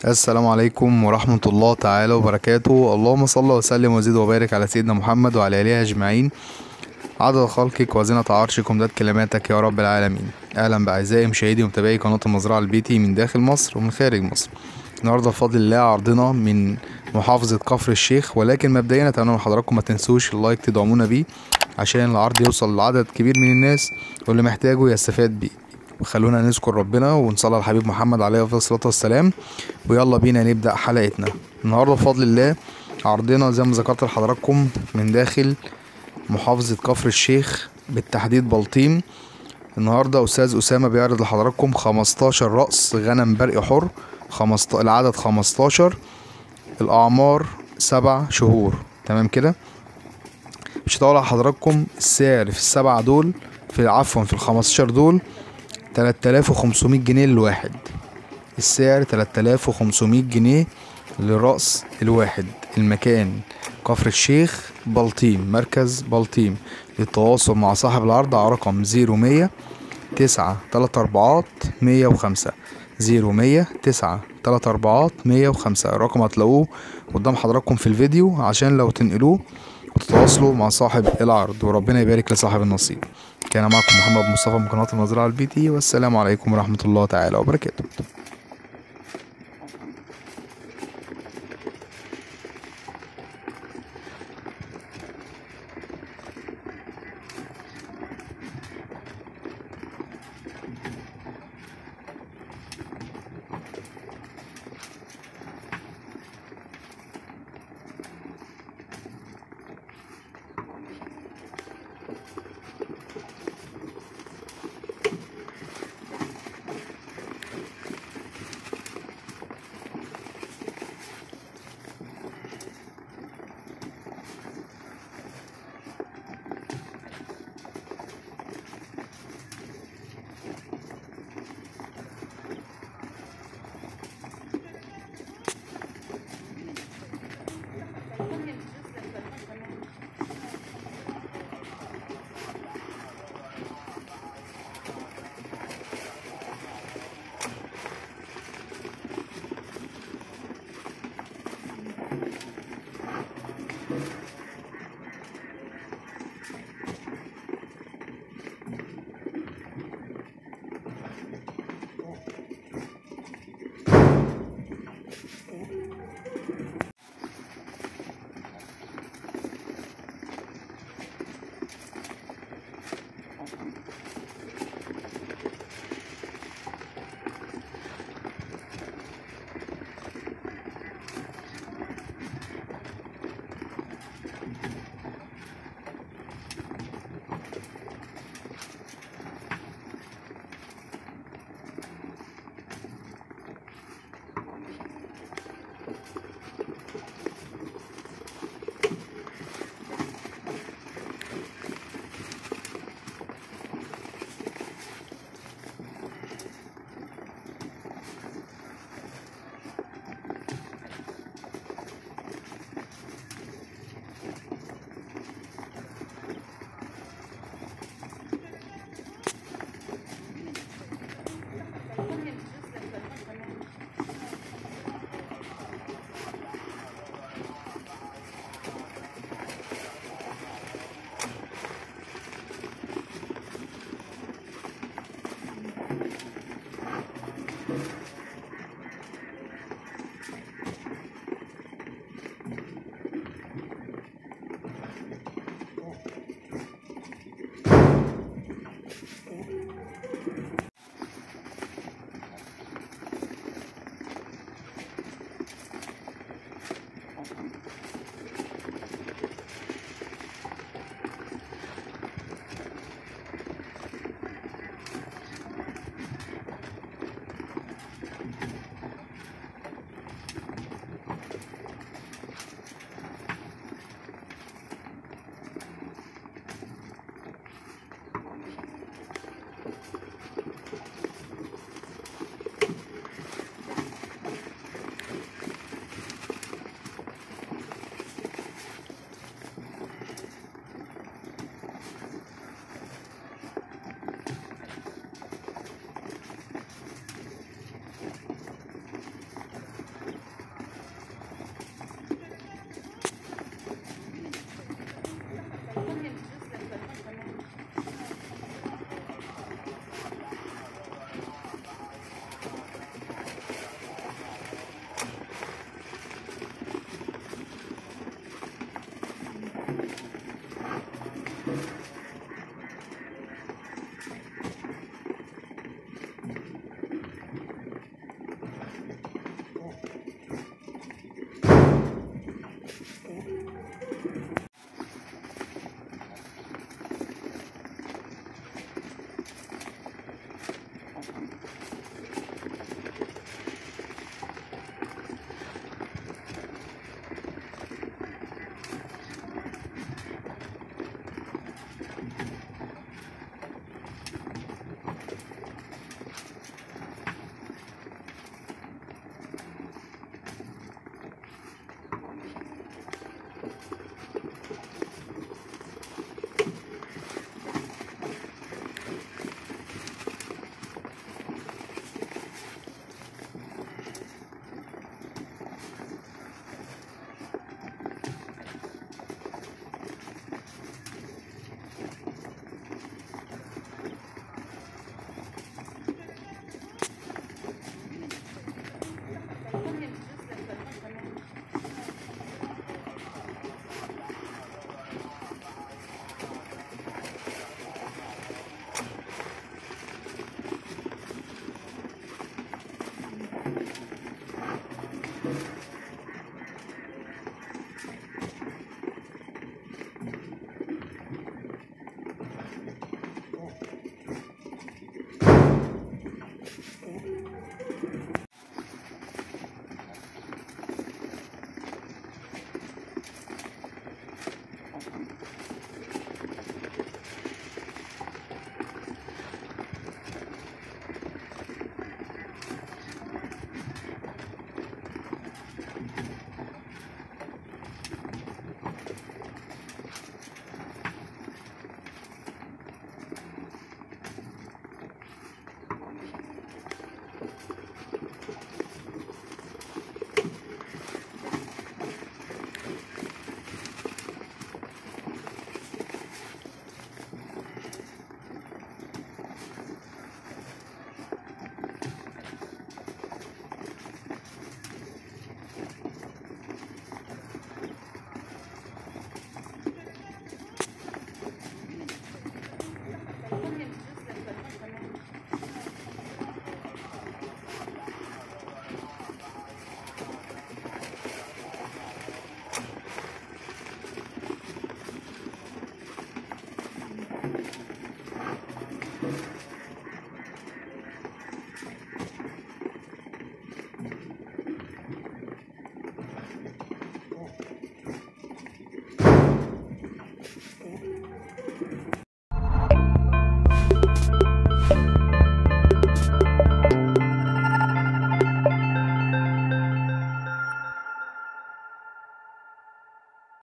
السلام عليكم ورحمة الله تعالى وبركاته اللهم صل وسلم وزد وبارك على سيدنا محمد وعلى آله أجمعين عدد خلقك وزنة عرشك ومداد كلماتك يا رب العالمين أهلا بأعزائي مشاهدي ومتابعي قناة المزرعة البيتي من داخل مصر ومن خارج مصر النهاردة بفضل الله عرضنا من محافظة كفر الشيخ ولكن مبدئيا أتمنى من حضراتكم ما تنسوش اللايك تدعمونا بيه عشان العرض يوصل لعدد كبير من الناس واللي محتاجه يستفاد بيه وخلونا نذكر ربنا ونصلي على الحبيب محمد عليه افضل الصلاه والسلام ويلا بينا نبدا حلقتنا النهارده بفضل الله عرضنا زي ما ذكرت لحضراتكم من داخل محافظه كفر الشيخ بالتحديد بلطيم النهارده استاذ اسامه بيعرض لحضراتكم 15 راس غنم برق حر 15 العدد 15 الاعمار سبع شهور تمام كده مش هطول على حضراتكم السعر في السبعة دول في عفوا في الخمستاشر دول تلات آلاف وخمسمية جنيه للواحد السعر تلات آلاف وخمسمية جنيه لرأس الواحد المكان كفر الشيخ بلطيم مركز بلطيم للتواصل مع صاحب العرض على رقم زيرو مية تسعة تلات أربعات مية وخمسة زيرو مية تسعة تلات أربعات مية وخمسة الرقم هتلاقوه قدام حضراتكم في الفيديو عشان لو تنقلوه وتتواصلوا مع صاحب العرض وربنا يبارك لصاحب النصيب كان معكم محمد مصطفى من قناة المزرعة البيتي والسلام عليكم ورحمة الله تعالى وبركاته